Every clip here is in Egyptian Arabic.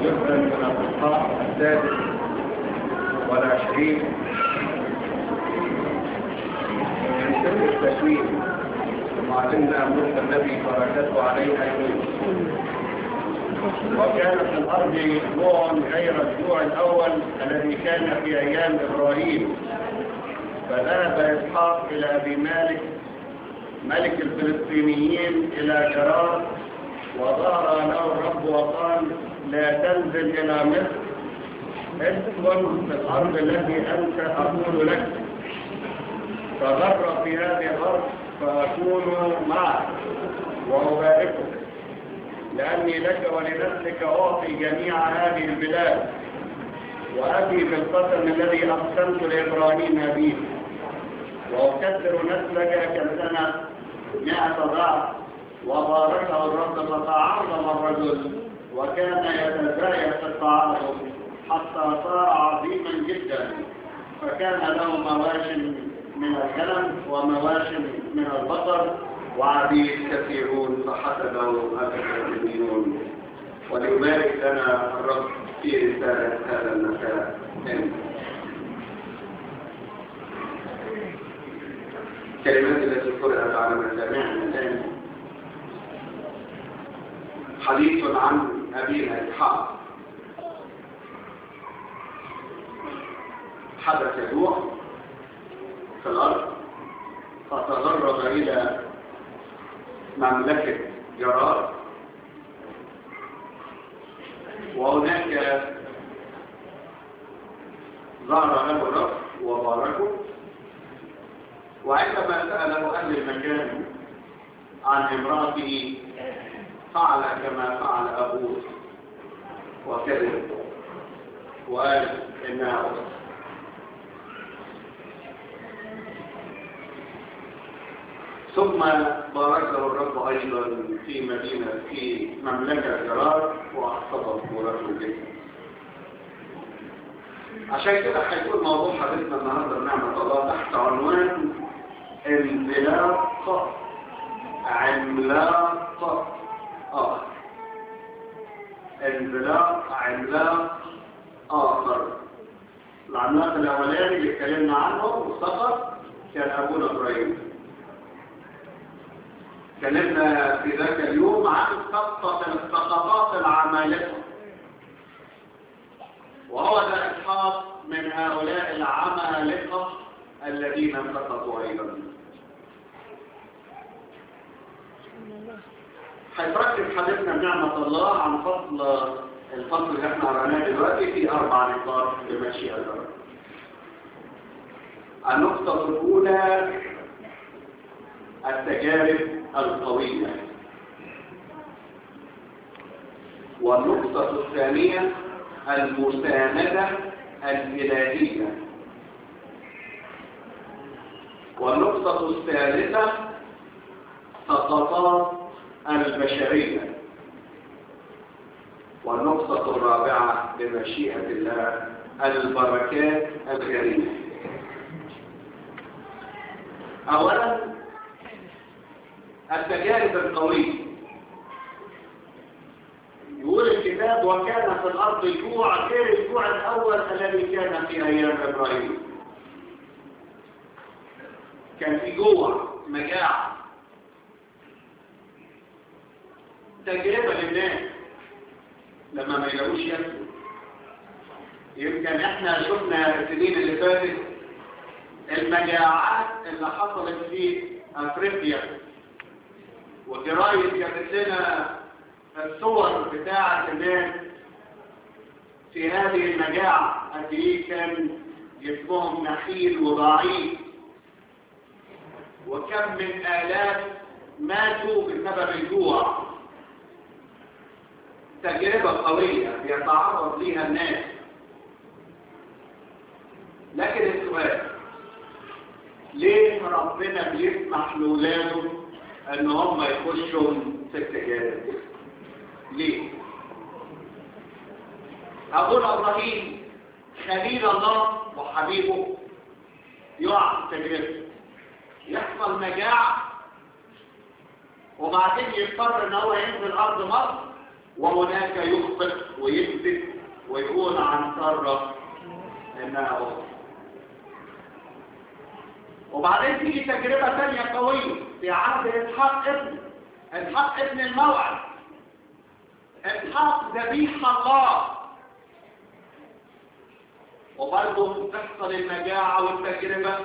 جدا من الإصحاح السادس والعشرين من سر التكوين معلمنا موسى النبي بركاته عليه أيضا وكان في الأرض جوع غير الجوع الأول الذي كان في أيام إبراهيم فذهب إسحاق إلى أبي مالك ملك الفلسطينيين إلى جرار وظهر له الرب وقال لا تنزل إلى مصر اسكن في الأرض التي أنت أقول لك فغر في هذه الأرض فأكون معك وأباركك لأني لك ولنسلك أعطي جميع هذه البلاد وأتي بالقسم الذي أقسمت لإبراهيم أبيه وأكثر نسلك كالسنة مئة ضعف وباركه الرب فتعظم الرجل وكان يتزايد في التعاظم حتى صار عظيما جدا فكان له مواش من الغنم ومواش من البقر وعبيد كثيرون فحسبه المسلمين وليبارك لنا الرب في رسالة هذا المساء آمين الكلمات التي قرأت على مسامعنا الآن حديث عن أبينا إسحاق حدث جوع في الأرض فتغرب إلى مملكة جرار وهناك ظهر له الرب وباركه وعندما سأله أهل المكان عن امرأته فعل كما فعل أبوه وكذب وقال إنها أخت ثم باركه الرب أيضا في مدينة في مملكة جرار وأحفظه ورجل جدا عشان كده هيكون موضوع حديثنا النهارده بنعمة الله تحت عنوان انزلاق عملاق آخر انزلاق عملاق آخر العملاق الأولاني اللي اتكلمنا عنه سقط كان أبونا إبراهيم اتكلمنا في ذاك اليوم عن سقطة السقطات العمالقة وهو ده إسحاق من هؤلاء العمالقة الذين سقطوا أيضا هيتركز حديثنا بنعمة الله عن فصل الفصل اللي احنا قرأناه دلوقتي في أربع نقاط بمشيئة الله النقطة الأولى التجارب القوية والنقطة الثانية المساندة الإلهية والنقطة الثالثة سقطات البشرية والنقطة الرابعة بمشيئة الله البركات الكريمة أولا التجارب القوية يقول الكتاب وكان في الأرض جوع غير الجوع الأول الذي كان في أيام إبراهيم كان في جوع مجاعة تجربة للناس لما ما يلاقوش ياكلوا يمكن احنا شفنا السنين اللي فاتت المجاعات اللي حصلت في افريقيا وجرايد جابت لنا الصور بتاعة الناس في هذه المجاعة قد ايه كان جسمهم نحيل وضعيف وكم من آلاف ماتوا بسبب الجوع تجربة قوية بيتعرض ليها الناس لكن السؤال ليه ربنا بيسمح لولاده ان هم يخشوا في التجارب ليه ابونا ابراهيم خليل الله وحبيبه يقع في تجربه يحصل مجاعة وبعدين يضطر ان هو ينزل ارض مصر وهناك يخطئ ويكذب ويقول عن سارة انها اخت وبعدين تيجي تجربة ثانية قوية في عهد اسحاق ابن اسحاق ابن الموعد اسحاق ذبيح الله وبرضه تحصل المجاعة والتجربة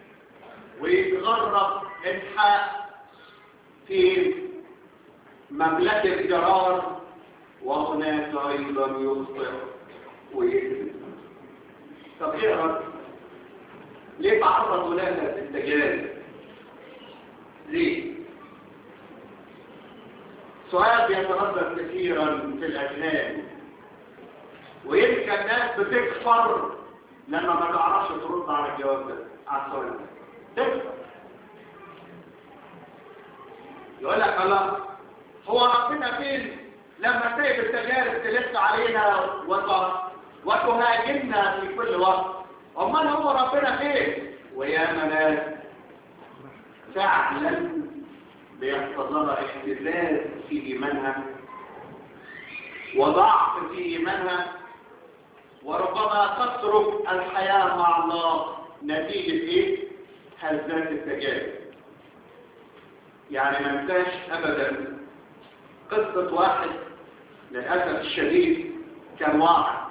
ويتغرب اسحاق في مملكة جرار وهناك أيضا يخطئ ويكذب طب ايه رد؟ ليه تعرضوا لنا في التجارب؟ ليه؟ سؤال بيتردد كثيرا في الأذهان ويمكن الناس بتكفر لما ما تعرفش ترد على الجواب ده على السؤال ده تكفر يقول لك الله هو ربنا فين لما سايب التجارب تلف علينا وت... وتهاجمنا في كل وقت امال هو ربنا فين ويا ناس فعلا بيحصل لها اهتزاز في ايمانها وضعف في ايمانها وربما تترك الحياه مع الله نتيجه ايه هزات التجارب يعني ما انساش ابدا قصة واحد للأسف الشديد كان واعظ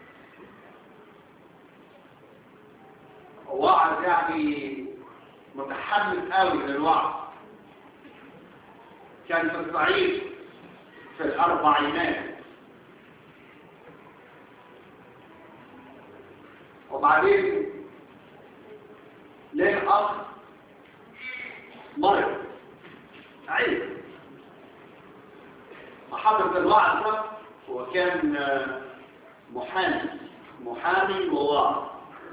واعظ يعني متحمس قوي للوعظ كان في الصعيد في الأربعينات وبعدين ليه أخ مرض عيب محافظ الوعظ ده هو كان محامي محامي وواعظ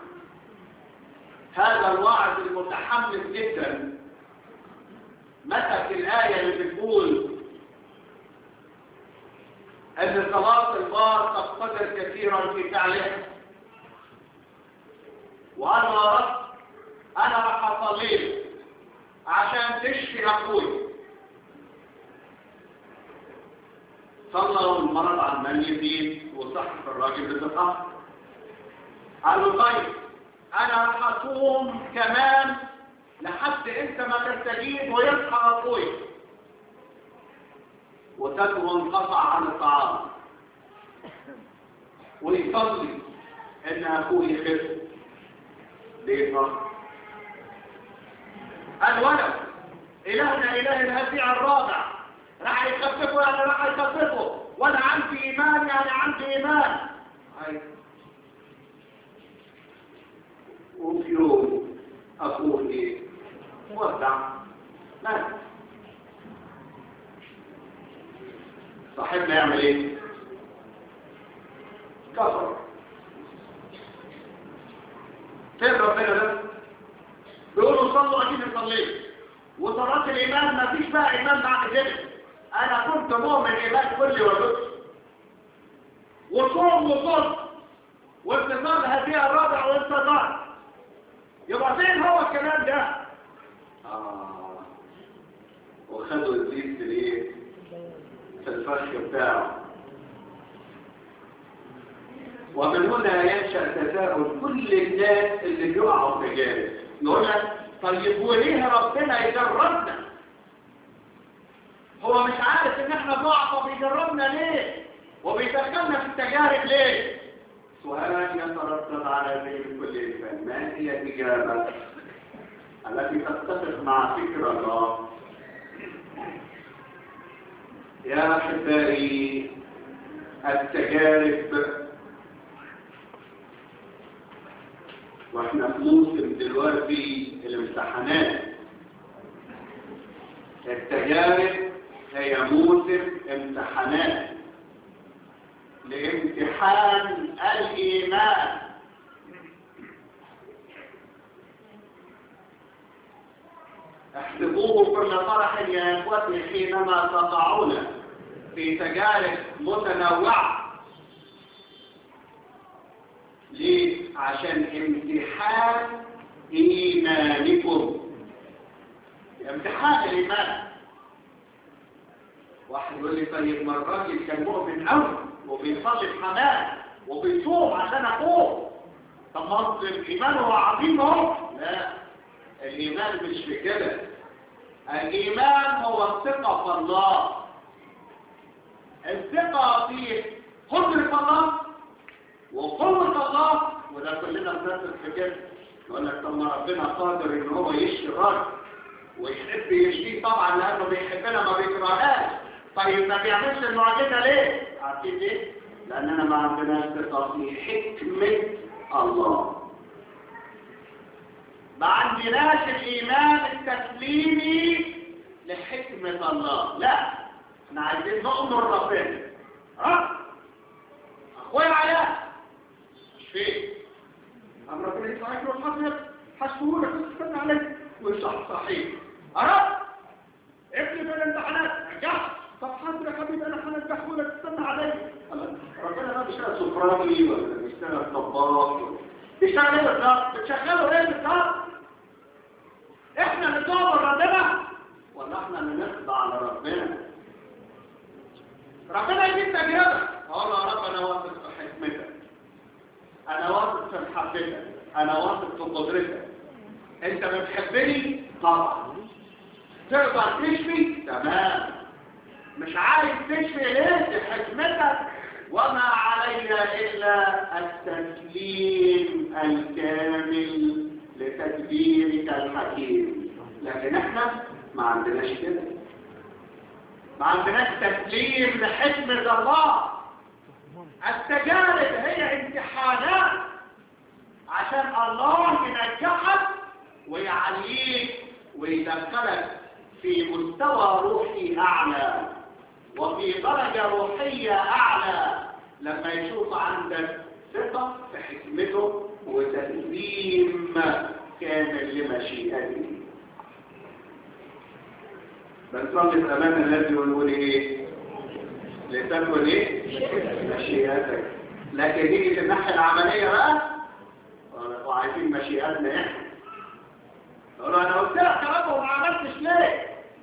هذا الواعظ المتحمس جدا مسك الآية اللي بتقول أن صلاة البار تقتدر كثيرا في تعليمها وأنا يا رب أنا راح أصلي عشان تشفي أخوي صلى والمرض على الميتين وصحف الراجل بتقع قال له طيب انا هصوم كمان لحد انت ما تستجيب ويصحى اخوي وتدعو انقطع عن الطعام ويصلي ان اخوه يخف ليه قال ولو الهنا اله الهزيع الرابع راح يخففه يعني راح يخففه وانا عندي ايمان يعني عندي ايمان هاي وفي يوم اخوه ايه ودع مات صاحبنا يعمل ايه كفر فين ربنا ده بيقولوا صلوا اكيد صليت وصلاة الايمان ما فيش بقى ايمان بعد كده انا كنت مؤمن ايمان كل وجود وصوم وصوم واتصال هذه الرابع وانتظار يبقى فين هو الكلام ده آه. وخدوا الزيت في الايه في الفرش بتاعه ومن هنا ينشأ تساؤل كل الناس اللي بيقعوا في جانب يقول لك طيب وليه ربنا يجربنا هو مش عارف ان احنا ضعف وبيجربنا ليه وبيدخلنا في التجارب ليه سؤال يترتب على ذهن كل انسان ما هي الاجابه التي تتفق مع فكر الله يا احبائي التجارب واحنا في موسم دلوقتي الامتحانات التجارب هي موسم امتحانات لامتحان الايمان احسبوه كل فرح يا اخوتي حينما تقعون في تجارب متنوعه ليه؟ عشان امتحان ايمانكم امتحان الايمان واحد يقول لي طيب ما الراجل كان مؤمن قوي وبيصلي بحمام وبيصوم عشان اخوه طب ما أصل الايمان هو عظيم اهو لا الايمان مش في كده الايمان هو الثقه في الله الثقه في قدره الله وقوه الله وده كلنا بنثق في كده يقول لك طب ما ربنا قادر ان هو يشفي الراجل ويحب يشفيه طبعا لانه بيحبنا ما بيكرهناش طيب ما بيعملش المعجزه ليه عارفين ليه لاننا ما عندناش ثقه في حكمه الله ما عندناش الايمان التسليمي لحكمه الله لا احنا عايزين نؤمن ربنا ها اخويا علاء مش فين أم ربنا يطلع لك والحصر حسهولك استنى عليك وصح صحيح أرى ابني في الامتحانات نجحت طب حاضر يا حبيبي انا هنجحه لك استنى عليا ربنا ما بيشتغل سفراني ولا بيشتغل طباخ بيشتغل ايه بالظبط بتشغله ايه بالظبط احنا اللي بنعبر ربنا ولا احنا اللي نخضع لربنا ربنا يديك تجربه اقول له يا رب انا واثق في حكمتك انا واثق في محبتك انا واثق في قدرتك انت بتحبني طبعا تقدر تشفي تمام مش عايز تشفي ليه بحكمتك وما علي الا التسليم الكامل لتدبيرك الحكيم لكن احنا ما عندناش كده ما عندناش تسليم لحكمة الله التجارب هي امتحانات عشان الله ينجحك ويعليك ويدخلك في مستوى روحي اعلى وفي درجة روحية اعلى لما يشوف عندك ثقة في حكمته وتسليم كامل لمشيئته بنصلي في امان الذي ونقول ايه لتكن ايه مشيئتك لكن نيجي في الناحيه العمليه بقى وعايزين مشيئتنا احنا نقول انا قلت لك يا رب وما عملتش ليه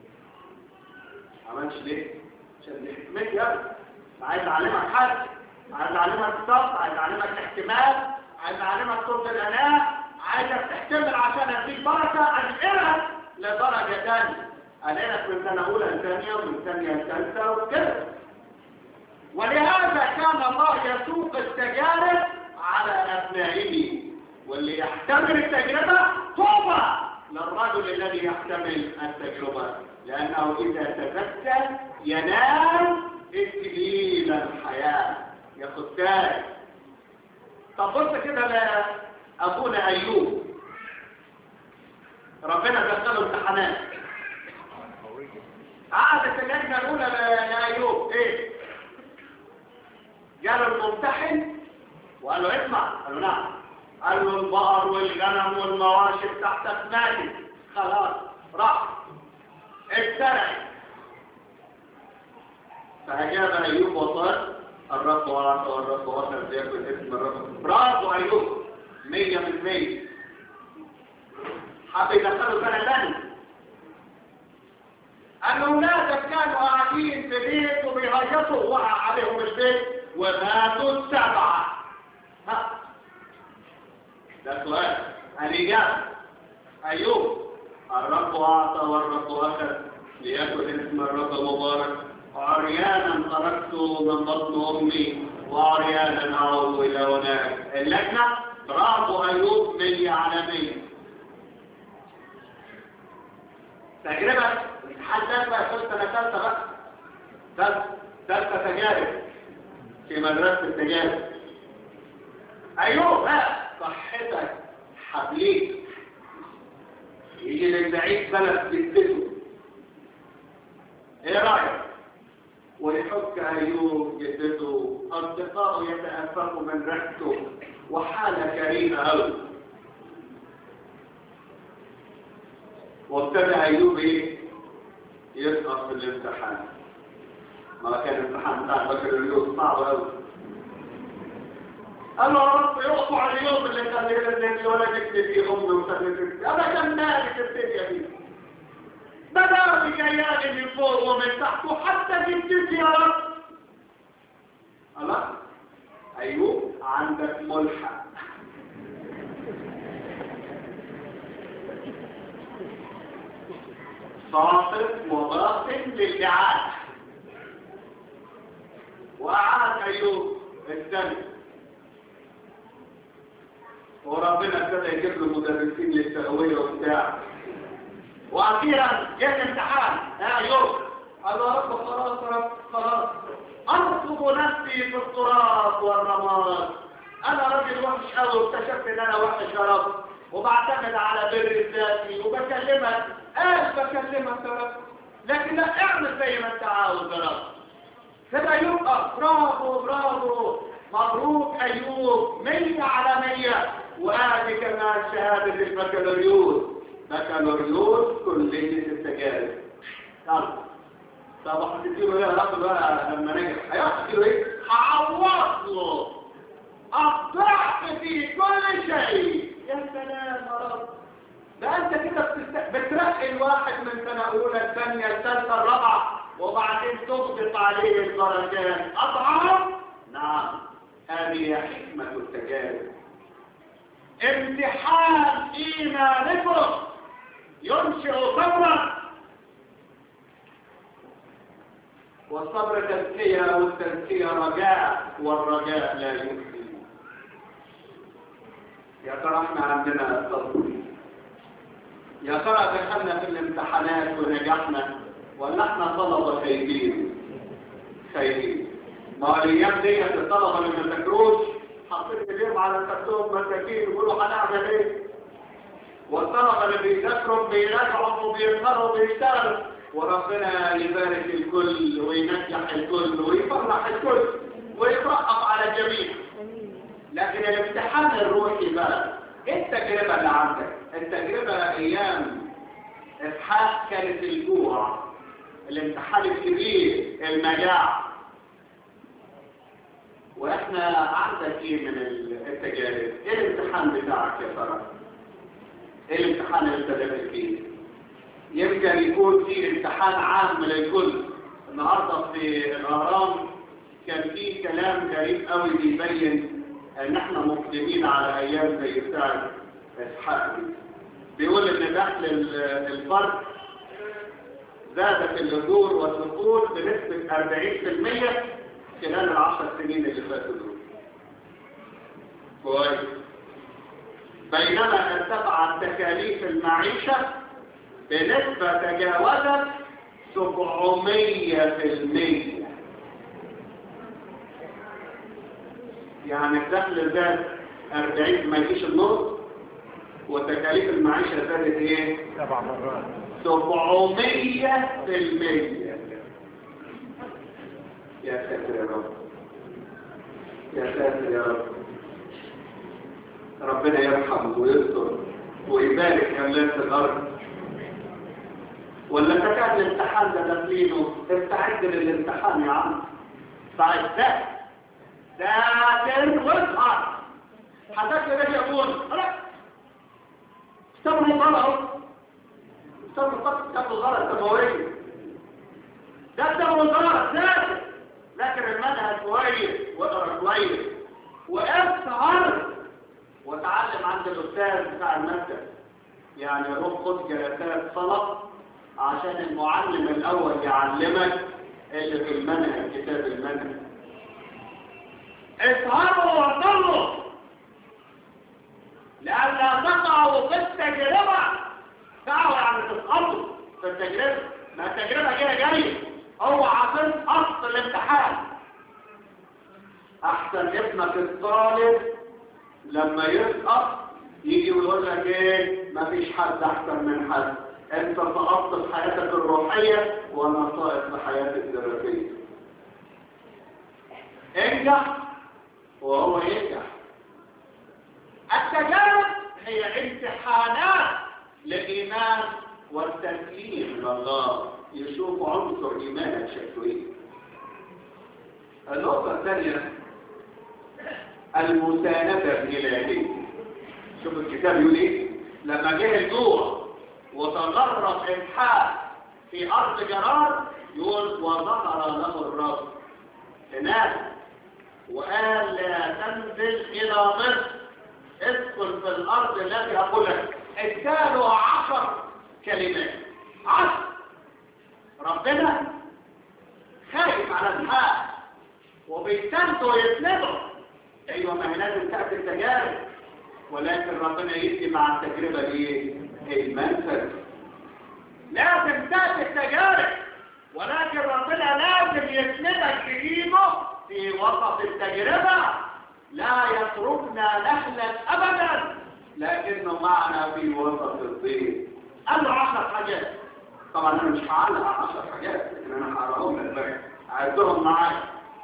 ما عملتش ليه عشان دي حكمتي يا رب عايز اعلمك حد عايز اعلمك الصبر عايز اعلمك الاحتمال عايز اعلمك طول الاناء عايزك تحتمل عشان اديك بركه انقلك لدرجه ثانيه انقلك من سنه اولى لثانيه ومن ثانيه لثالثه وكده ولهذا كان الله يسوق التجارب على أبنائه واللي يحتمل التجربة طوبى للرجل الذي يحتمل التجربة لأنه إذا تذكر ينال إكليل الحياة ياخد تاج طب بص كده لأبونا أيوب ربنا دخله امتحانات قعدت اللجنة الأولى لأيوب إيه؟ جاله الممتحن وقال له اسمع قال له نعم قال له البقر والغنم والمواشي بتاعتك ماتت خلاص راح اتسرقت فأجاب أيوب وصل الرب وعطى والرب وصل بياكل اسم الرب برافو أيوب مية من مية حب يدخله سنة ثانية أن أولادك كانوا قاعدين في بيت وبيهيصوا وقع عليهم البيت وماتوا السبعة ها ده سؤال الإجابة أيوب الرب أعطى والرب أخذ ليكن اسم الرب مبارك عريانا خرجت من بطن أمي وعريانا أعود إلى هناك اللجنة برافو أيوب مية على مية تجربة الامتحان بقى كل سنة ثالثة بقى ثالثة ثالثة تجارب في مدرسة التجارب أيوه بقى صحتك حبليك يجي من بعيد بلد جدته ايه رأيك ويحك أيوب جدته أصدقائه يتأفقوا من ريحته وحالة كريمة أوي وابتدى أيوب إيه؟ يسقط في الامتحان ما كان الامتحان بتاع بكر اليوم صعب أوي قال له يا رب يقطع اليوم اللي كان يقول لي ولا جبت فيه أمي وسلمت أنا كان مالي في الدنيا دي بدأ بجيال من فوق ومن تحت وحتى جبت يا رب الله أيوب عندك ملحق صاحب وباطن للدعاء وقعد أيوب السنة وربنا ابتدى يجيب له مدرسين للتهوية وبتاع وأخيرا جاء الامتحان يا أيوب قال له يا رب خلاص يا رب خلاص أنصب نفسي في التراب والرماد أنا راجل وحش أوي واكتشفت إن أنا وحش يا رب وبعتمد على بر ذاتي وبكلمك ايه بكلمك يا رب لكن لا اعمل زي ما انت عاوز يا رب كده يبقى برافو برافو مبروك ايوب مية على مية وادي كمان شهادة البكالوريوس بكالوريوس كلية التجارب يلا طب هتديله ايه يا رب بقى لما نجح هيحكي ايه؟ هعوض له الضعف في كل شيء يا سلام يا رب ده انت كده بتست... بترقي الواحد من سنة اولى الثانية الثالثة الرابعة وبعدين تضبط عليه الدرجات اضعاف نعم هذه هي حكمة التجارب امتحان ايمانكم ينشئ صبرا والصبر تزكية والتزكية رجاء والرجاء لا يكفي يا ترى احنا عندنا صبر يا ترى دخلنا في الامتحانات ونجحنا ولا احنا طلبة خايبين خايبين ما هو الايام ديت الطلبة اللي ما ذاكروش حاطين ايديهم على الكرتون مساكين يقولوا هنعمل ايه والطلبة اللي بيذاكروا بيراجعوا وبيقروا وبيشتغلوا وربنا يبارك الكل وينجح الكل ويفرح الكل ويترقب على الجميع لكن الامتحان الروحي بقى ايه التجربة اللي عندك التجربة ايام اسحاق كانت الجوع الامتحان الكبير المجاعة واحنا عندك ايه من التجارب ايه الامتحان بتاعك يا ترى ايه الامتحان اللي ابتدأت فيه يمكن يكون في امتحان عام للكل النهارده في الاهرام كان في كلام غريب قوي بيبين ان احنا مقدمين على ايام زي بتاعه اسحاق دي بيقول ان دخل الفرد زادت اللجور والدخول بنسبة 40% خلال العشر سنين اللي فاتوا دول. كويس. بينما ارتفعت تكاليف المعيشة بنسبة تجاوزت 700% يعني الدخل زاد 40 ما يجيش النص وتكاليف المعيشة زادت ايه؟ سبع مرات 700 في المية يا ساتر يا رب يا ساتر يا رب ربنا يرحم ويستر ويبارك أملاك الأرض ولا تكاد الامتحان ده داخلينه استعد للامتحان يا عم استعد ده ذاكر واظهر هتاكل ده يقول خلاص استمروا غلط استمروا غلط استمروا غلط تبويه ده استمروا غلط ذاكر ذاكر المنهج كويس واقرا كويس واسهر وتعلم عند الاستاذ بتاع المكتب يعني روح خد جلسات صلاه عشان المعلم الاول يعلمك اللي في المنهج كتاب المنهج اسهروا وصلوا لألا تقعوا في التجربة دعوة يعني تسقطوا في التجربة ما التجربة جاية جاية هو عشان أصل الامتحان أحسن ابنك الطالب لما يسقط يجي ويقول لك ايه مفيش حد أحسن من حد انت سقطت في حياتك الروحية وانا ساقط في حياتي الدراسية انجح وهو ينجح التجارب هي امتحانات للإيمان والتسليم لله يشوف عنصر إيمانك شكله ايه النقطة الثانية المساندة الإلهية شوف الكتاب يقول ايه لما جه الجوع وتغرق إسحاق في أرض جرار يقول وظهر له الرب هناك وقال لا تنزل إلى مصر اسكن في الأرض التي أقول لك اداله عشر كلمات عشر ربنا خايف على الحق وبيستنده ويسنده ايوه ما هي لازم تأتي التجارب ولكن ربنا يدي مع التجربة ايه المنفذ لازم تأتي التجارب ولكن ربنا لازم يسندك بإيده في وسط التجربة لا يتركنا نخلة أبدا لكنه معنا في وسط الضيق قال له عشر حاجات طبعا انا مش هعلق على عشر حاجات لكن انا هقراهم لك بقى عدهم معايا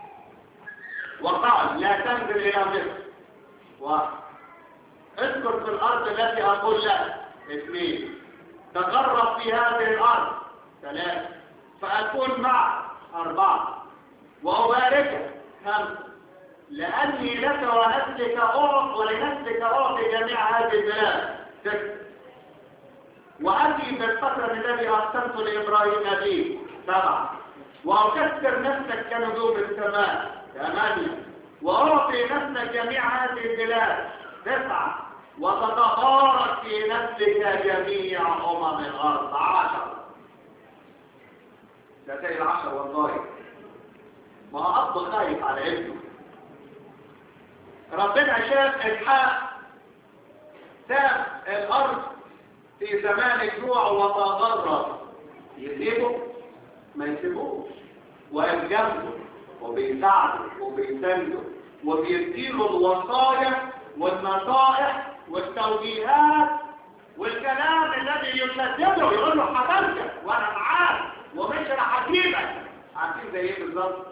وقال لا تنزل الى مصر واحد اذكر في الارض التي اقول لك اثنين تقرب في هذه الارض ثلاثة فاكون معك اربعة واباركك خمسة لاني لك ونسلك اعط ولنسلك اعطي جميع هذه البلاد ستة وأتي بالقسم الذي أقسمت لإبراهيم أبيه سبعة وأكثر نفسك كنجوم السماء ثمانية وأعطي نفسك جميع هذه البلاد تسعة وتتبارك في نفسك جميع أمم الأرض عشرة ده زي العشر والله ما أب خايف على ابنه ربنا شاف إسحاق ساب الأرض في زمان الجوع وتضرر يسيبه ما يسيبوش واقف جنبه وبيساعده وبيسنده وبيديله الوصايا والنصائح والتوجيهات والكلام الذي يشدده يقول له حضرتك وانا معاك ومش انا هسيبك عارفين زي ايه بالظبط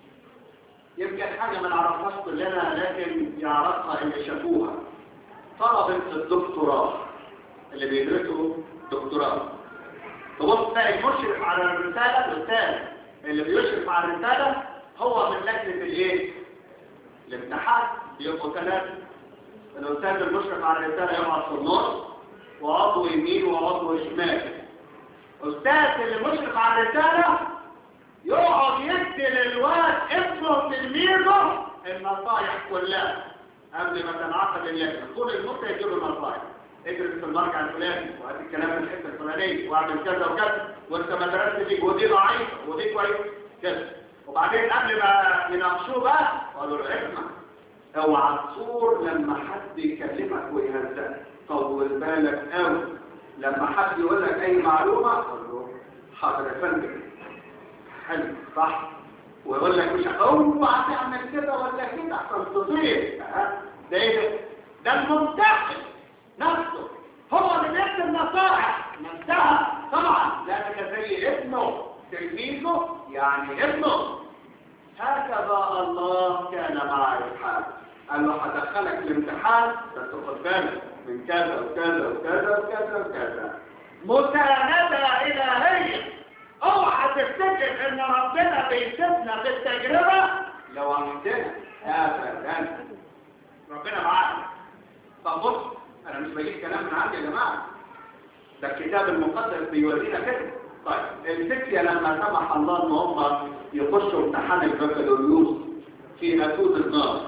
يمكن حاجه ما نعرفهاش كلنا لكن يعرفها اللي شافوها طلبة الدكتوراه اللي بيدرسوا دكتوراه تبص تلاقي المشرف على الرسالة الأستاذ اللي بيشرف على الرسالة هو من لجنة الايه؟ الامتحان بيبقوا ثلاثة الأستاذ المشرف على الرسالة يقعد في النص وعضو يمين وعضو شمال أستاذ اللي مشرف على الرسالة يقعد يدي للواد ابنه تلميذه النصائح كلها قبل ما تنعقد اللجنة كل المدة يجيب له نصائح ادرس في المرجع الفلاني وهات الكلام من الحته الفلانيه واعمل كذا وكذا وانت ما درست دي ودي ضعيفه ودي كويس كده وبعدين قبل ما يناقشوه بقى قالوا له اسمع اوعى تصور لما حد يكلمك ويهزئك طول بالك قوي لما حد يقول لك اي معلومه قول له حاضر يا فندم حلو صح ويقول لك مش اوعى تعمل كده ولا كده عشان تضيع ده ايه ده الممتحن نفسه هو اللي بيكتب نصائح نفسها طبعا لانك زي ابنه تلميذه يعني ابنه هكذا الله كان مع اسحاق قال له هدخلك الامتحان بس خد بالك من كذا وكذا وكذا وكذا وكذا مساندة إلهية اوعى تفتكر ان ربنا بيسيبنا بالتجربة لو عملتنا ابدا ربنا معانا طب بص انا مش بجيب كلام من عندي يا جماعه ده الكتاب المقدس بيورينا كده طيب الفتية لما سمح الله ان هم يخشوا امتحان البكالوريوس في اسود النار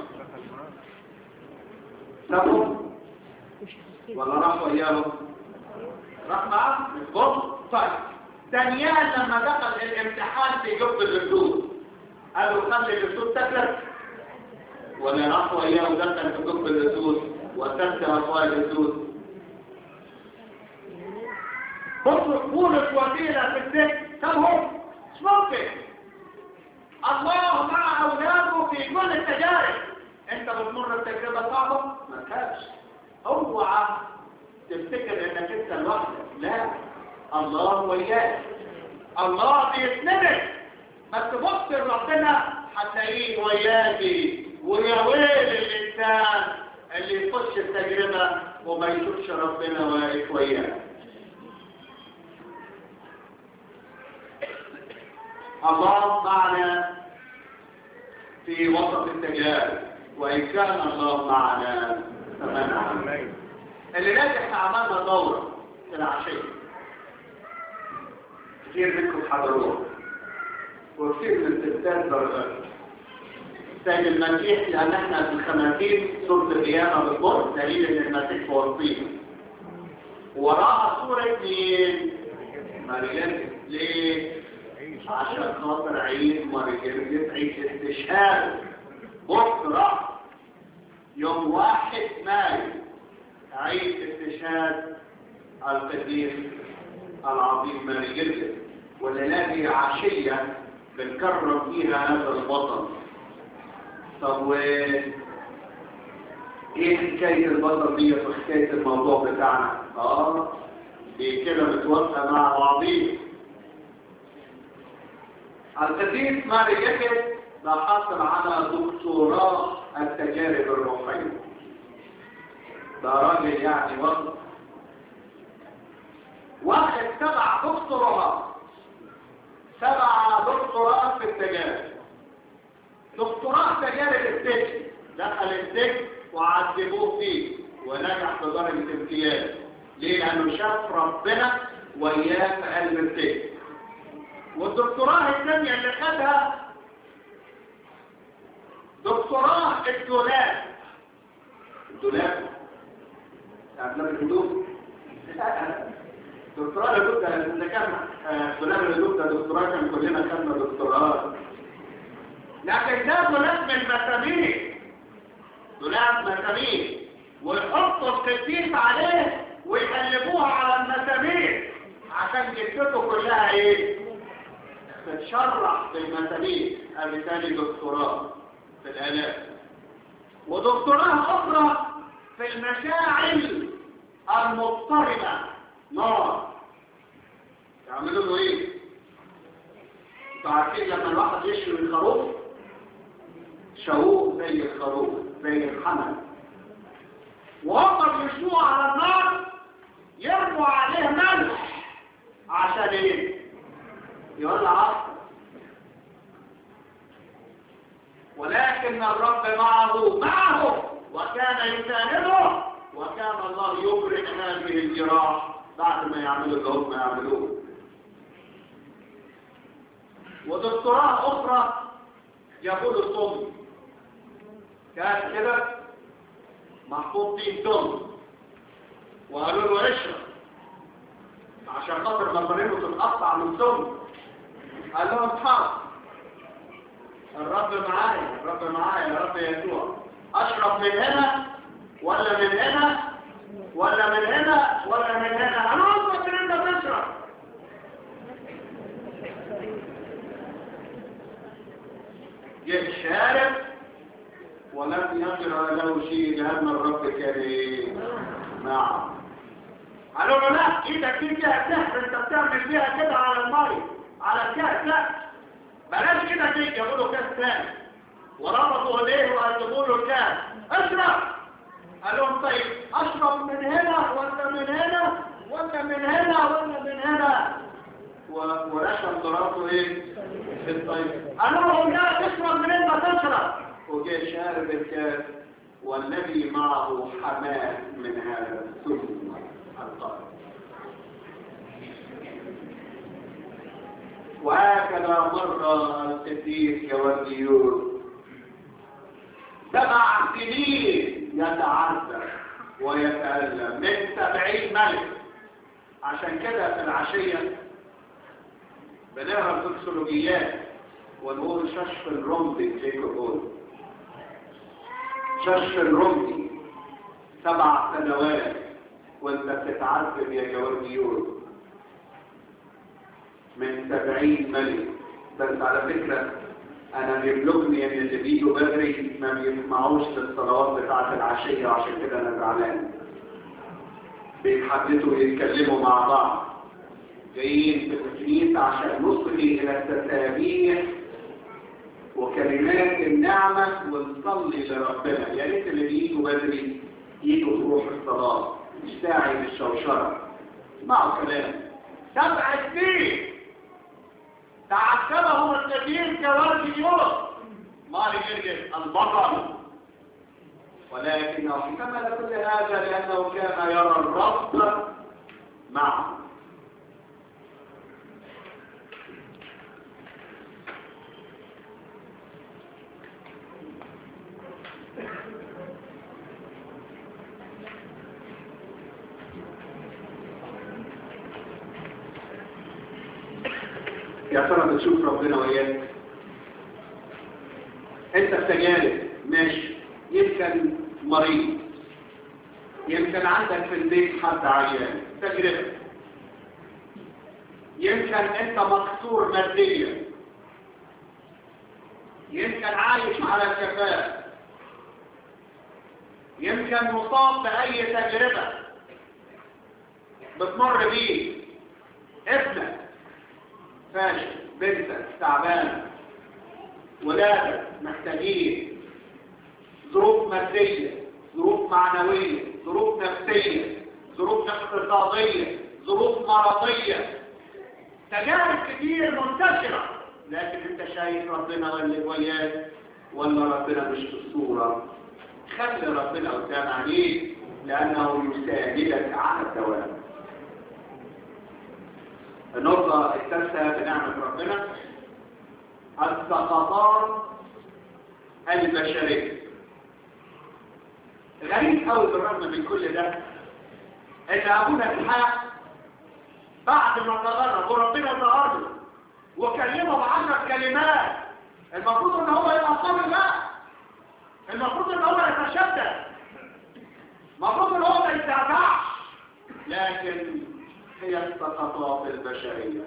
سابوا ولا راحوا اياهم راح معاه مش بص طيب ثانيان لما دخل الامتحان في جب الردود قالوا خلي الردود تاكلك ولا راحوا اياه دخل في جب الردود وتنسى أقوال الزود بصوا بولس وسيلة في الذكر طب هو مش ممكن الله مع أولاده في كل التجارب أنت بتمر بتجربة صعبة ما تخافش اوعى تفتكر انك انت لوحدك لا الله وياك الله بيسندك ما تبص لربنا هتلاقيه وياكي ويا ويل الانسان اللي يخش التجربة وما يشوفش ربنا واقف وياه الله معنا في وسط التجارب وإن كان الله معنا فمن اللي ناجح عملنا دورة في العشية كتير منكم حضروه وكتير من الستات برضه سيد المسيح لأن احنا في الخمسين سورة القيامة بالظبط دليل ان المسيح في وسطينا وراها سورة مين؟ مريم ليه؟ عشان خاطر عيد مريم عيد استشهاد بكرة يوم واحد مايو عيد استشهاد القديس العظيم ماري جرجس والليلة هي عشية بنكرم فيها هذا البطل طب و ايه حكاية البطل دي في حكاية الموضوع بتاعنا اه دي كده متوافقة مع بعضيه القديس ماري جرجس ده حاصل على دكتوراه التجارب الروحية ده راجل يعني وسط واخد سبع دكتوراه سبع دكتوراه في التجارب دكتوراه تجارب السجن دخل السجن وعذبوه فيه ونجح بدرجة امتياز ليه؟ لأنه شاف ربنا وإياه في قلب السجن والدكتوراه الثانية اللي خدها دكتوراه الدولاب الدولاب أفلام الهدوء دكتوراه الهدوء ده إذا كان دولاب الهدوء ده دكتوراه كان كلنا خدنا دكتوراه لكن ده دولاب من المسامير دولاب مسامير ويحطوا القسيس عليه ويقلبوها على المسامير عشان جثته كلها ايه تتشرح بالمسامير ادي تاني دكتوراه في الآلاف ودكتوراه أخرى في المشاعل المضطربة نار يعملوا له ايه؟ انتوا عارفين لما الواحد يشوي الخروف شووه زي الخروف زي الحمل وهم بيشوه على النار يرموا عليه ملح عشان ايه؟ يولع اكتر ولكن الرب معه معه وكان يسانده وكان الله يبرئ هذه الجراح بعد ما يعملوا اللي هم يعملوه ودكتوراه اخرى جابوا له الصم كان كده محطوط فيه سم وقالوا له اشرب عشان خاطر مصارينه تتقطع من سم قال لهم حاضر الرب معايا الرب معايا يا رب يسوع اشرب من هنا ولا من هنا ولا من هنا ولا من هنا انا اصبح ان انت تشرب جه شارب ولم يجرى له شيء لان الرب كريم نعم قالوا له لا ايدك دي فيها سحر انت بتعمل بيها كده على المي على الكاس لا بلاش كده تيجي جابوا له كاس ثاني وربطوا ايديه وقدموا له الكاس اشرب قال لهم طيب اشرب من هنا ولا من هنا ولا من هنا ولا من هنا ورشم ضربته ايه في الطيب قال لهم لا تشرب من انت تشرب وجاء شارب الكاس والذي معه حماه من هذا السم الطارئ وهكذا مر القديس جواليون سبع سنين يتعذب ويتألم من سبعين ملك عشان كده في العشية بنقرا الفكسولوجيات ونقول ششف الرمدي زي كقول ششف الرمدي سبع سنوات وانت بتتعذب يا جواليون من سبعين ملك بس على فكرة انا بيبلغني ان اللي بيجوا بدري ما بيسمعوش للصلوات بتاعة العشية عشان كده انا زعلان بيتحدثوا ويتكلموا مع بعض جايين في الكنيسة عشان نصلي الى التسابيح وكلمات النعمة ونصلي لربنا يا ريت اللي بيجوا بدري يجوا في روح الصلاة مش داعي للشوشرة اسمعوا كلام سبع سنين تعذبهم الكثير كوارث يوسف مالي جرجس البطل ولكنه احتمل كل هذا لانه كان يرى الرب معه يا ترى بتشوف ربنا وياك انت في تجارب ماشي يمكن مريض يمكن عندك في البيت حد عيان تجربة يمكن انت مكسور ماديا يمكن عايش على الكفاف يمكن مصاب بأي تجربة بتمر بيه ابنك فاشل بنتك تعبانة ولادك محتاجين ظروف مادية ظروف معنوية ظروف نفسية ظروف اقتصادية ظروف مرضية تجارب كتير منتشرة لكن انت شايف ربنا ولا وياك ولا ربنا مش في الصورة خلي ربنا قدام عليك لأنه يساعدك على الدوام النقطة الثالثة بنعمة ربنا السقطات البشرية غريب قوي بالرغم من كل ده ان ابونا اسحاق بعد ما تغرب وربنا ظهر له وكلمه بعشر كلمات المفروض ان هو يبقى صابر لا المفروض ان هو يتشدد المفروض ان هو ما يتابعش لكن هي السقطات البشريه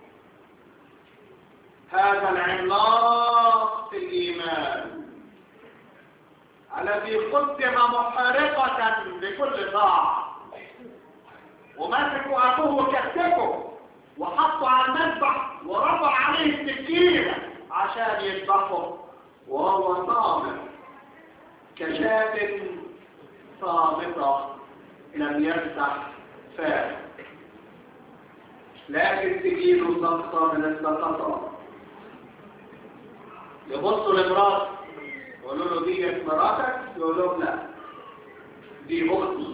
هذا العملاق في الايمان الذي قدم محارقة لكل طاعة ومسكوا أبوه وكتفه وحطوا على المذبح ورفع عليه السكينة عشان يذبحه وهو صامت كشاة صامتة لم يفتح فاه لكن تجيله سقطة من السقطات يبصوا لمراته يقولوا له دي مراتك يقول لهم لا دي اختي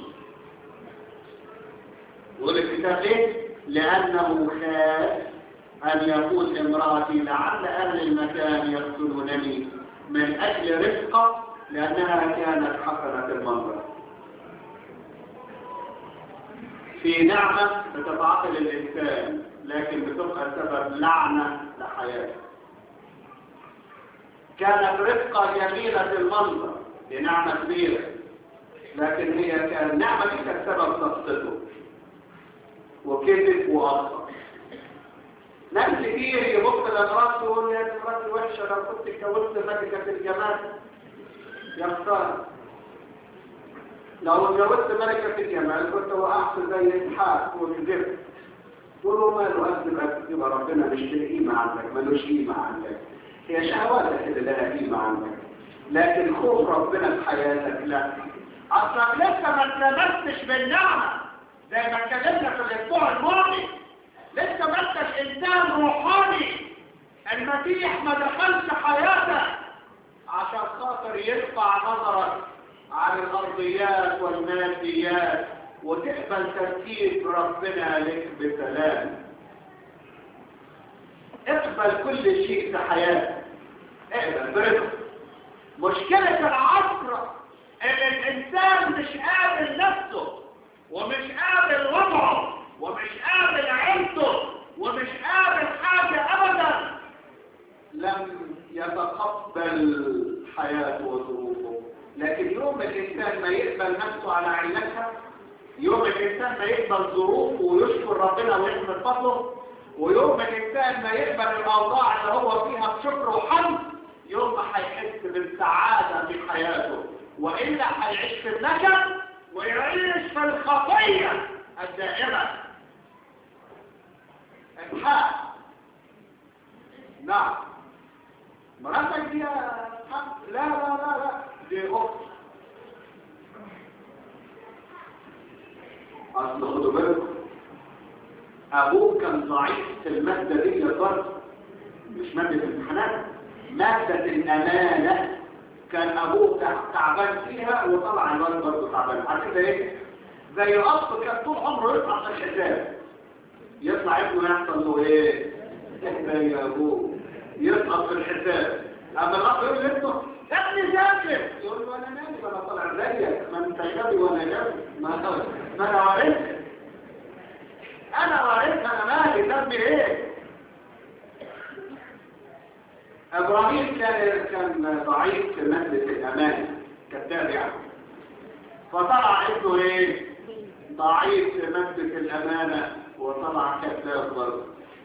يقول الكتاب ليه لانه خاف ان يقول امراتي لعل اهل المكان يقتلونني من اجل رفقه لانها كانت حسنه المنظر في نعمه بتتعاطل الانسان لكن بتبقى سبب لعنه لحياته كانت رفقة جميلة المنظر لنعمة كبيرة لكن هي كان نعمة دي كانت سبب سقطته وكذب وأخطأ ناس كتير يبص لمراته ويقول يا مراتي وحشة لو كنت اتجوزت ملكة الجمال يا خسارة لو اتجوزت ملكة الجمال كنت وقعت زي اسحاق وكذبت قولوا ماله أكذب أكذب يبقى ربنا مش له قيمة عندك ملوش قيمة عندك هي شهواتك اللي لها قيمة عندك لكن خوف ربنا في حياتك لا اصلك لسه ما اتلمستش بالنعمة زي ما اتكلمنا في الاسبوع الماضي لسه ما انتش انسان روحاني المسيح ما دخلش حياتك عشان خاطر يرفع نظرك عن الارضيات والماديات وتقبل ترتيب ربنا لك بسلام اقبل كل شيء في حياتك اقبل برضا مشكلة العصر ان الانسان مش قابل نفسه ومش قابل وضعه ومش قابل عيلته ومش قابل حاجة ابدا لم يتقبل حياته وظروفه لكن يوم الانسان ما يقبل نفسه على عينتها يوم الانسان ما يقبل ظروفه ويشكر ربنا ويحمد فضله ويوم ما الإنسان ما يقبل الأوضاع اللي هو فيها بشكر وحمد يوم ما هيحس بالسعادة في حياته وإلا هيعيش في النكد ويعيش في الخطية الدائمة الحق نعم مراتك دي حق لا لا لا لا دي أخت أصل خدوا بالكم أبوه كان ضعيف في المادة دي برضه مش مادة الامتحانات مادة الأمانة كان أبوه تعبان فيها وطلع الولد برضه تعبان عارف كده إيه؟ زي أب كان طول عمره يطلع في الحساب يطلع ابنه يحصل له إيه؟ إيه يا أبوه يسقط في الحساب أما الأب يقول لابنه يا ابني ذاكر يقول له أنا مالي أنا طالع زيك ما أنت غبي وأنا غبي ما ما أنا عرفت انا وعرفت انا مالي ذنبي ايه ابراهيم كان كان ضعيف في مادة الامانة كذاب يعني فطلع ابنه ايه ضعيف في مادة الامانة وطلع كذاب برضه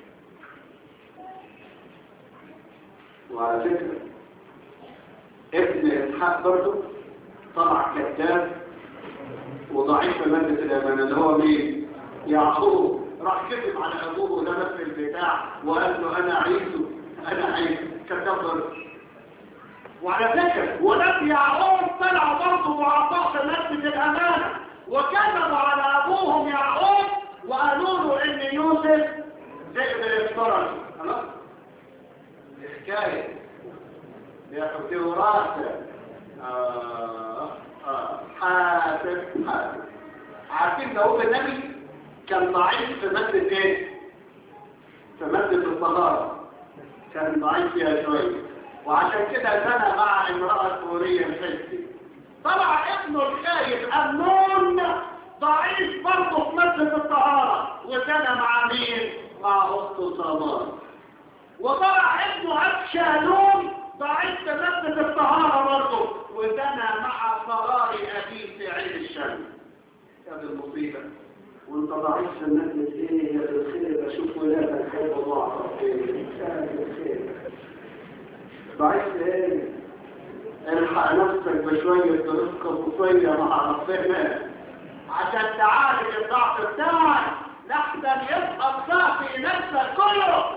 وعلى فكرة ابن اسحاق برضه طلع كذاب وضعيف في مادة الامانة اللي هو مين يعقوب راح كذب على ابوه ولمس البتاع وقال له انا عيسو انا عيسو كذاب برضه وعلى فكرة ولد يعقوب طلع برضه وعطاه في مادة الامانة وكذبوا على ابوهم يعقوب وقالوا له ان يوسف ذئب الافتراض خلاص دي حكايه ياخد وراثه آه آه حاسب حاسب عارفين داوود النبي كان ضعيف في مادة ايه؟ في مادة الطهارة كان ضعيف فيها شوية وعشان كده زنى مع امرأة سورية الحسي طلع ابنه الخايف أمنون ضعيف برضه في مادة الطهارة وزنى مع مين؟ مع أخته سامان وطلع ابنه أبشالوم ضعيف في مادة الطهارة برضه وزنى مع فرار أبيه في عين الشمس هذه المصيبة وانت ضعيف في مادة ايه يا بالخير اشوف ولادك خير الله خير بالخير ضعيف في ايه الحق نفسك بشوية رزق خصوصية مع ربنا عشان تعالج الضعف بتاعك لحظة يبقى ضعفي نفسك كله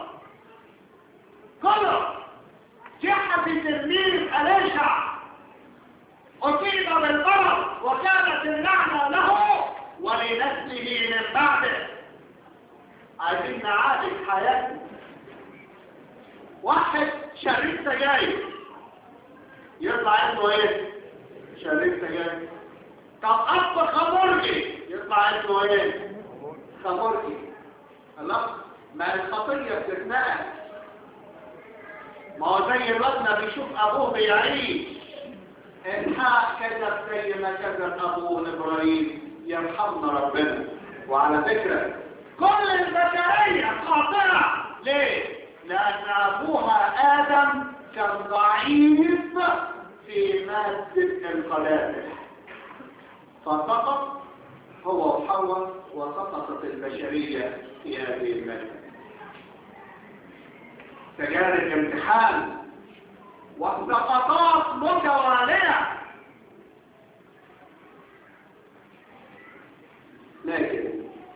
كله جحة تلميذ أليشع أصيب بالمرض وكانت اللعنة له ولنسله من بعده عايزين نعالج حياتنا واحد شريك سجاير يطلع اسمه ايه شريك سجاير طب اب خمرجي يطلع اسمه ايه خمرجي الله ما الخطيه بتتنقل ما هو زي الوزنه بيشوف ابوه بيعيش الحق كذب زي ما كذب ابوه ابراهيم يرحمنا ربنا وعلى فكره كل البشريه خاطئه ليه لان ابوها ادم كان ضعيف في مادة القلائل فسقط هو وحواء وسقطت البشرية في هذه المادة تجارب امتحان وسقطات متوالية لكن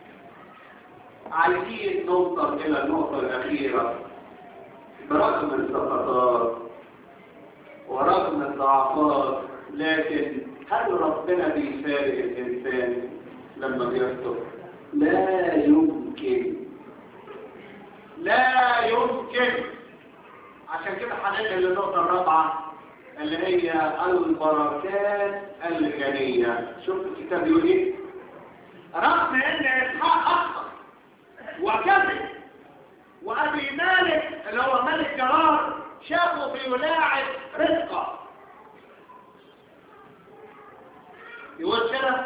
عايزين نوصل إلى النقطة الأخيرة برغم السقطات ورغم الضعفات لكن هل ربنا بيفارق الإنسان لما بيخطئ؟ لا يمكن لا يمكن عشان كده هننقل للنقطة الرابعة اللي هي البركات الغنية شوف الكتاب يقول ايه؟ رغم ان اسحاق اخطأ وكذب وابي مالك اللي هو ملك جرار شافه بيلاعب رزقه يقول كده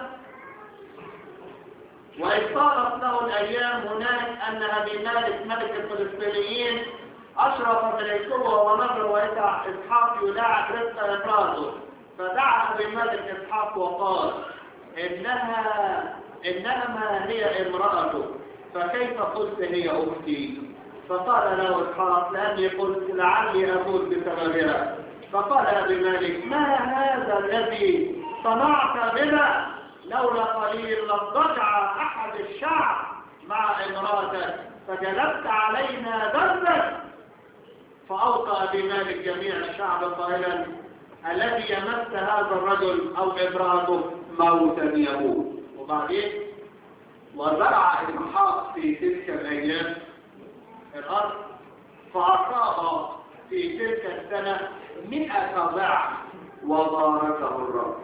وإذ صارت له الأيام هناك أن أبي مالك ملك الفلسطينيين أشرف ملكه ونظر وإذا إسحاق يلاعب رزق إفراده فدعا أبي مالك إسحاق وقال إنها إنما هي امرأته فكيف قلت هي أختي فقال له إسحاق لأني قلت لعلي أموت بسببها فقال أبي مالك ما هذا الذي صنعت بنا لولا قليل لضجع أحد الشعب مع امرأتك فجلبت علينا ذنبك فأوقى أبي مالك جميع الشعب قائلا الذي يمس هذا الرجل أو امرأته موتا يموت وبعدين وزرع إسحاق في تلك الأيام الأرض فأصاب في تلك السنة مئة ضعف وباركه الرب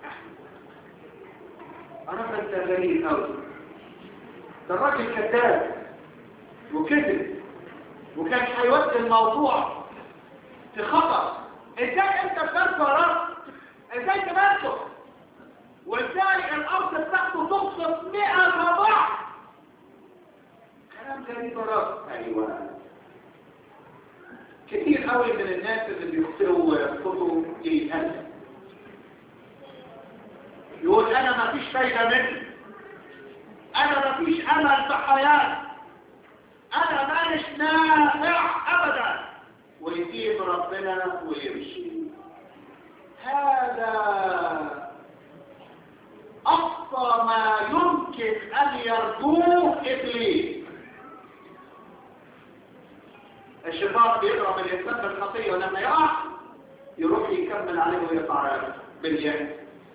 أنا كنت غريب أوي ده الراجل كذاب وكذب وكان هيودي الموضوع في خطر ازاي انت تنفر ازاي تمسك وازاي الارض بتاعته تقصد 100 ضعف كلام غريب يا رب ايوه كتير قوي من الناس اللي بيخطئوا ويسقطوا ييأس يقول انا ما فيش فايده مني انا ما فيش امل في حياتي انا مانيش نافع ابدا ويسيب ربنا ويمشي هذا اقصى ما يمكن ان يرجوه ابليس الشيطان بيضرب الانسان بالخطيه ولما يقع يروح يكمل عليه ويقع باليأس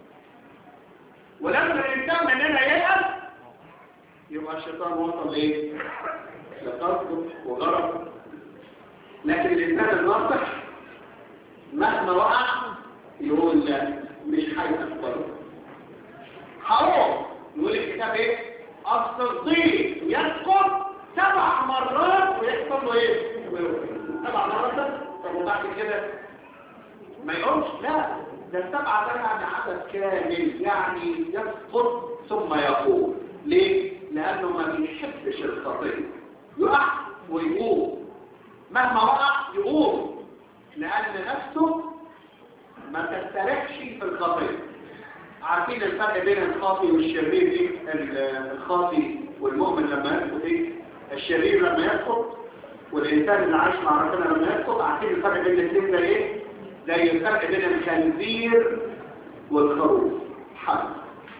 ولما الانسان مننا ييأس يبقى الشيطان وصل ايه لقصده وغرضه لكن الانسان الناصح مهما وقع يقول لا مش هيتقبله حرام يقول الكتاب ايه الصديق يسقط سبع مرات ويحصل له ايه سبع مرات طب وبعد كده ما يقولش لا ده السبعة ده يعني عدد كامل يعني يسقط ثم يقوم ليه؟ لأنه ما بيحبش الخطية يقع ويقوم مهما وقع يقوم لأن نفسه ما تستريحش في الخطية عارفين الفرق بين الخاطي والشرير ايه الخاطي والمؤمن لما يسقط ايه الشرير لما يسقط والإنسان اللي عايش مع ربنا لما يسقط عارفين الفرق بين الاثنين ده ايه زي الفرق بين الخنزير والخروف حد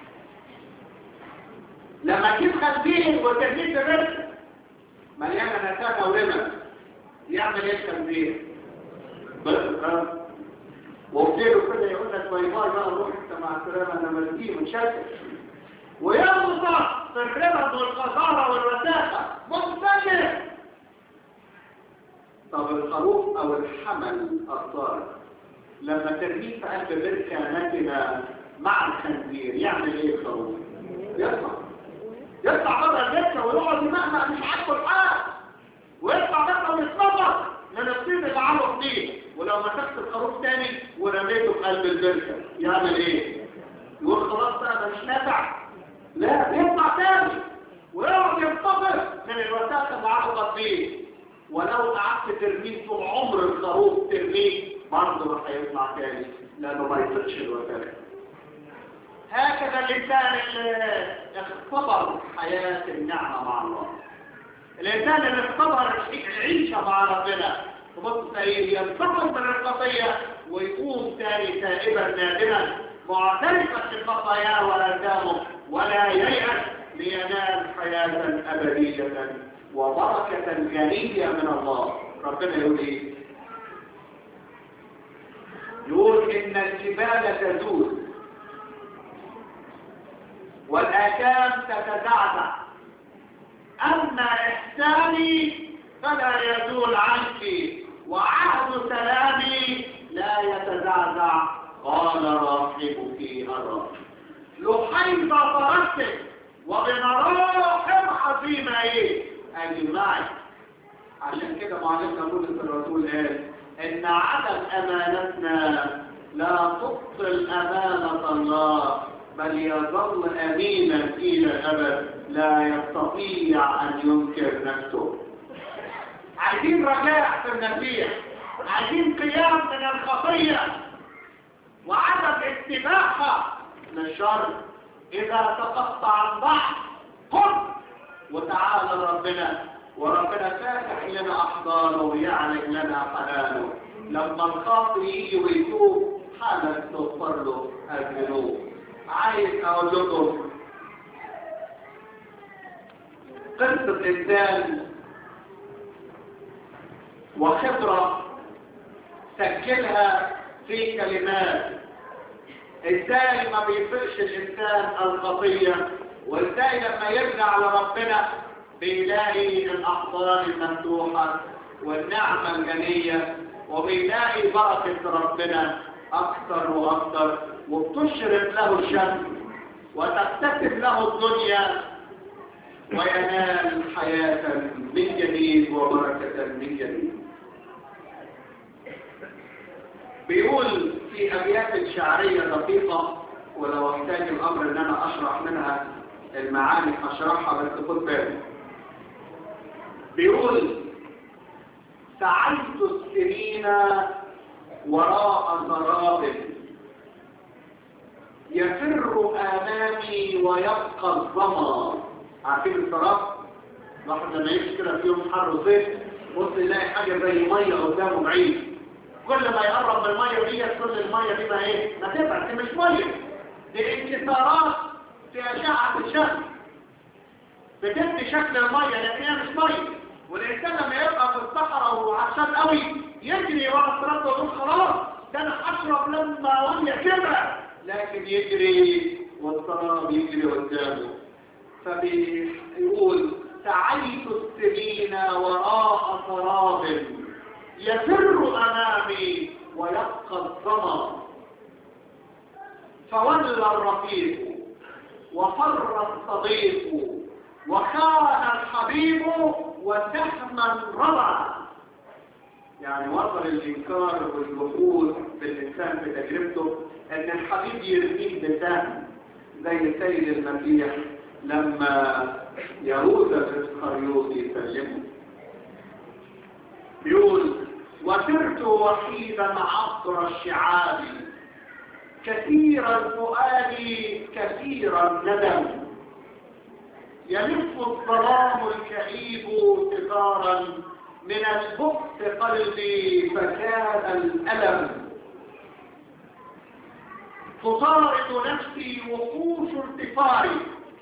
لما تجيب خنزير وترميه في رزق مليانه نتاكه ورمل يعمل ايه الخنزير؟ بس اه وقتله كده يقول لك باي باي بقى روح انت مع السلامه انا مزديه متشكل ويغلط في الرمل والقذاره والوساخه مستمر طب الخروف او الحمل الطارق لما ترميه في قلب بركه نتنه مع الخنزير يعمل ايه الخروف؟ يطلع يطلع بره البركه ويقعد يمهمه مش عاجبه الحال ويطلع بره ويتنطط من الطين اللي عمله طين ولو مسكت الخروف تاني ورميته في قلب البركه يعمل ايه؟ يقول خلاص بقى ده مش نافع لا يطلع تاني ويقعد ينتظر من الوساخه اللي عمله فيه ولو قعدت ترميه طول عمر الخروف ترميه برضه راح يطلع تاني لانه ما يطلقش الوساخه هكذا الانسان اللي اختبر حياه النعمه مع الله الانسان اللي اختبر العيشه مع ربنا تبص تلاقيه ينتقل من الخطيه ويقوم تاني تائبا نادما معترفا بخطاياه وآثامه ولا ييأس لينال حياه ابديه وبركة غنية من الله ربنا يقول ايه يقول ان الجبال تزول والآكام تتزعزع أما إحساني فلا يزول عنك وعهد سلامي لا يتزعزع قال راحبك الرب لحيث فرستك وبمراحم عظيمة ايه اجمعي عشان كده معلمنا بولس الرسول قال ان عدم امانتنا لا تبطل امانة الله بل يظل امينا الى الابد لا يستطيع ان ينكر نفسه عايزين رجاء في المسيح عايزين قيام من الخطيه وعدم استباحه للشر اذا تقطع البحر قم وتعالى ربنا وربنا فاتح لنا احضانه ويعلن لنا حنانه لما الخاطر يجي ويتوب حالا تغفر له الذنوب عايز اقول لكم قصه انسان وخبره سجلها في كلمات ازاي ما بيطيقش الانسان الخطيه وازاي لما يرجع لربنا بيلاقي الاحضان المفتوحه والنعمه الغنيه وبيلاقي بركه ربنا اكثر واكثر وبتشرق له الشمس وتكتسب له الدنيا وينال حياه من جديد وبركه من جديد بيقول في أبيات شعرية دقيقة ولو احتاج الأمر أن أنا أشرح منها المعاني أشرحها بس خد بالك بيقول سعيت السنين وراء سراب يفر امامي ويبقى الظما عارفين السراب الواحد لما يمشي كده في يوم حر وصيف بص يلاقي حاجه زي ميه قدامه بعيد كل ما يقرب من الميه دي كل الميه دي ما ايه ما تبعد دي مش ميه دي انكسارات في اشعه الشمس بتدي شكل الميه لكن هي مش ميه والانسان لما يبقى في الصحراء وعطشان قوي يجري ورا الصراط ويقول خلاص ده انا اشرب لما وهي كده لكن يجري والسراب يجري قدامه فبيقول سعيت السنين وراء سراب يفر امامي ويبقى الظما فولى الرفيق وفر الصديق وخان الحبيب وسهما رضع يعني وصل الانكار والجحود بالانسان في تجربته ان الحبيب يرميه بسهم زي سيد المسيح لما يهوذا الاسخريوطي يسلمه بيقول وسرت وحيدا عصر الشعاب كثير الفؤاد كثير الندم يلف الظلام الكئيب تجارا من البؤس قلبي فكان الألم تطارد نفسي وقوش ارتفاعي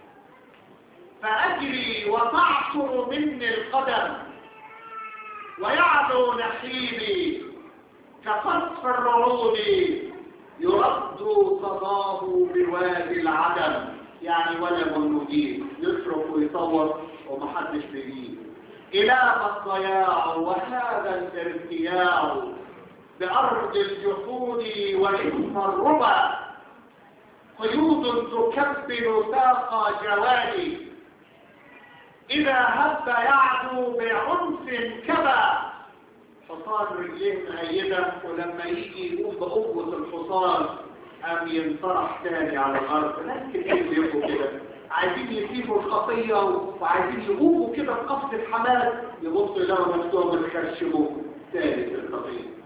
فأجري وتعصر مني القدم ويعلو نحيبي كقصف الرعود يرد صداه بوادي العدم يعني ولم المجيب يصرف ويصور ومحدش بيجيب إله الضياع وهذا الارتياع بأرض الجحود وإثم الربا قيود تكبل ساق جوادي إذا هب يعدو بعنف كبا حصان رجليه مأيدة ولما يجي يقوم بقوة الحصان قام ينطرح تاني على الأرض ناس كتير بيبقوا كده عايزين يسيبوا الخطية وعايزين يقوموا كده في قفص الحماس يبصوا يلاقوا نفسهم يخشبوا تاني في الخطية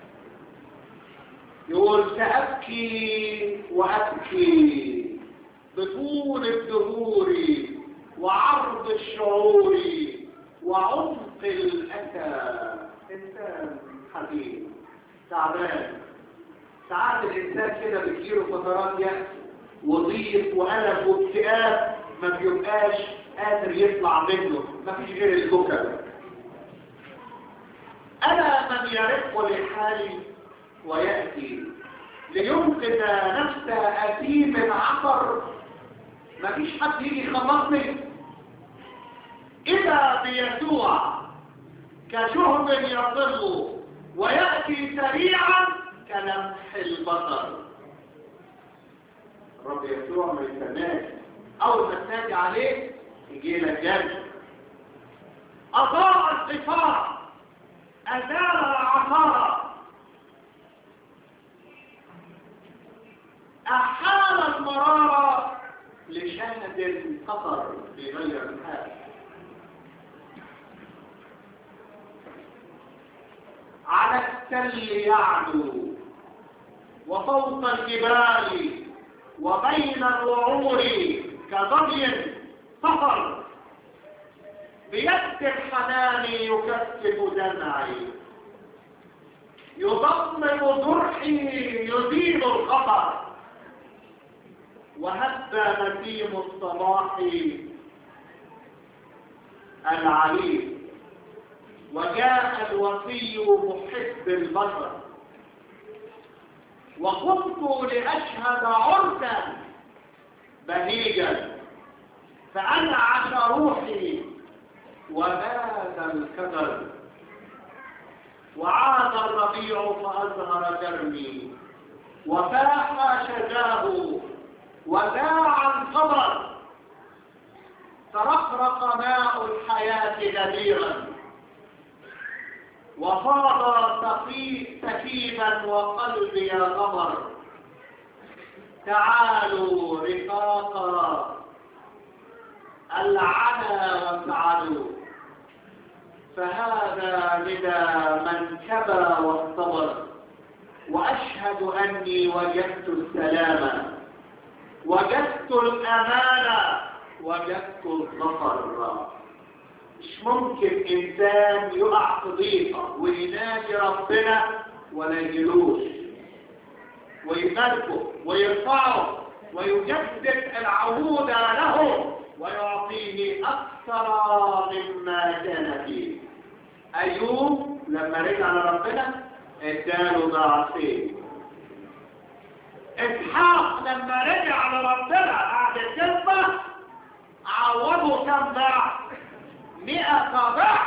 يقول سأبكي وأبكي بطول الدهور وعرض الشعور وعمق الأسى إنسان حبيب تعبان ساعات الإنسان كده بتجيله فترات يأس وضيق وألم واكتئاب ما بيبقاش قادر يطلع منه ما فيش غير البكا أنا من يرق لحالي ويأتي لينقذ نفس أثيم عثر ما فيش حد يجي يخلصني إذا بيسوع كشهب يضل ويأتي سريعا كلمح البصر الرب يسوع ما يستناش اول ما تنادي عليه يجي لك جري اضاء الصفار ازال العثاره احال المراره لشهد قطر في غير الحال على التل يعدو وفوق الجبال وبين الوعور كضبي سفر بيد الحنان يكثف دمعي يضمن جرحي يزيل الخطر وهدى نسيم الصباح العليم وجاء الوفي محب البشر وقمت لأشهد عرسا بهيجا فأنعش روحي وباد الكدر وعاد الربيع فأزهر كرمي وفاح شجاه وداع القبر ترقرق ماء الحياة غديرا وفاض سكيبا وقلبي غمر تعالوا رفاقا العنا واسعدوا فهذا لدى من كبى واصطبر وأشهد أني وجدت السلام وجدت الأمان وجدت الظفر مش ممكن إنسان يقع في ضيقة وينادي ربنا ولا يجلوش ويباركه ويرفعه ويجدد العهود له ويعطيه أكثر مما كان فيه أيوب لما رجع لربنا اداله ضعفين اسحاق لما رجع لربنا بعد الكلمة عوضه كم ضعف مئة ضعف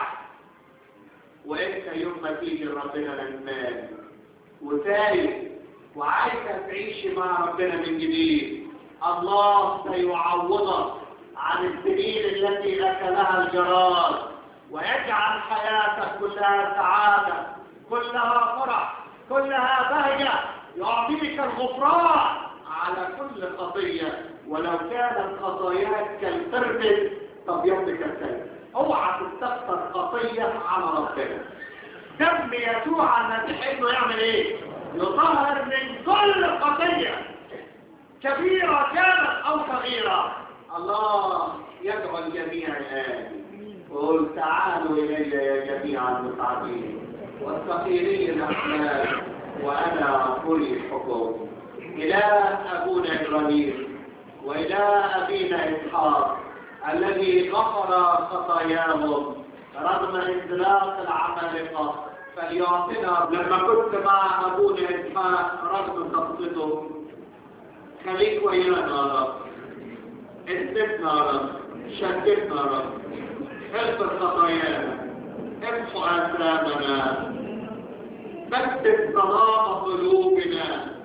وانت يوم ما تيجي ربنا للمال وتايه وعايزة تعيشي مع ربنا من جديد الله سيعوضك عن السنين التي اكلها الجراد ويجعل حياتك كلها سعادة كلها فرح كلها بهجة يعطيك الغفران على كل خطية ولو كانت خطاياك كالقرد تبيض كالسيف اوعى تستخسر خطية على ربنا دم يسوع المسيح انه يعمل ايه يطهر من كل خطية كبيرة كانت او صغيرة الله يدعو الجميع الآن قل تعالوا إلي يا جميع المتعبين والثقيلين الأحلام وأنا أريحكم إلى أبونا إبراهيم وإلى أبينا إسحاق الذي غفر خطاياهم رغم انزلاق العمالقة فليعطنا لما كنت مع أبونا إسحاق رغم خطته خليك ويانا يا رب اثبتنا يا رب شددنا يا رب اغفر خطايانا امحو أسرامنا ثبت صلاة قلوبنا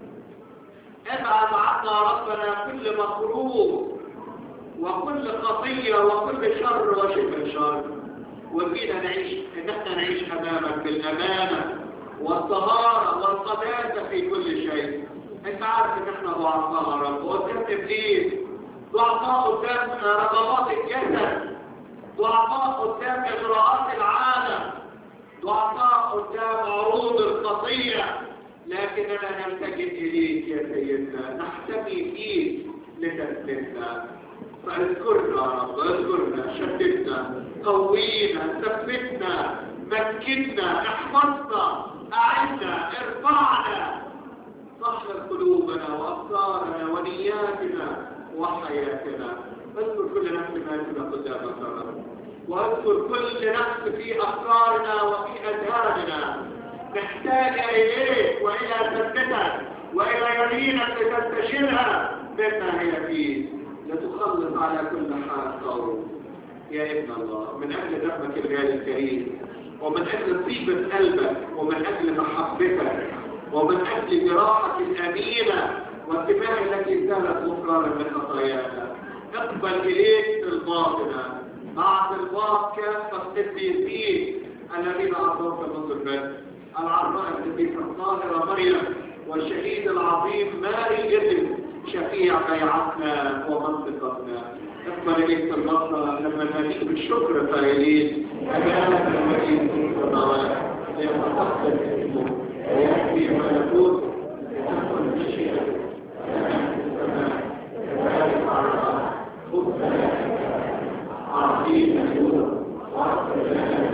ابعد عنا ربنا كل مكروه وكل خطية وكل شر وشبه شر وفينا نعيش ان احنا نعيش امامك بالامانة والطهارة والقداسة في كل شيء انت عارف ان احنا ضعفاء يا رب وقدام ابليس ضعفاء قدام رغبات الجسد ضعفاء قدام اجراءات العالم ضعفاء قدام عروض الخطية لكننا نلتجئ إليك يا سيدنا نحتمي فيك لتثبتنا فاذكرنا يا رب اذكرنا شددنا قوينا ثبتنا مكننا احفظنا اعنا ارفعنا طهر قلوبنا وافكارنا ونياتنا وحياتنا اذكر كل نفس ماتنا قدامك يا رب واذكر كل نفس في افكارنا وفي اذهاننا نحتاج اليك والى ثبتك والى يمينك لتستشيرها مما هي فيه لتخلص على كل حال قول يا ابن الله من اجل دمك الغالي الكريم ومن اجل طيبة قلبك ومن اجل محبتك ومن اجل جراحة الامينة والدماء التي زالت غفرارا من خطايانا اقبل اليك الباطنة مع الباط كافة القديسين الذين اعطوك منذ البدء العذراء القديسة الطاهرة مريم والشهيد العظيم ماري ابن شفيع بيعتنا ومنطقتنا اقبل اليك البصرة لما ناديك بالشكر فايلين أجابك المجيد في السماوات ليتقبل اسمه ويأتي ملكوت لتكن مشيئته كما في السماء كذلك على الأرض خذ عظيم يوسف واغفر لنا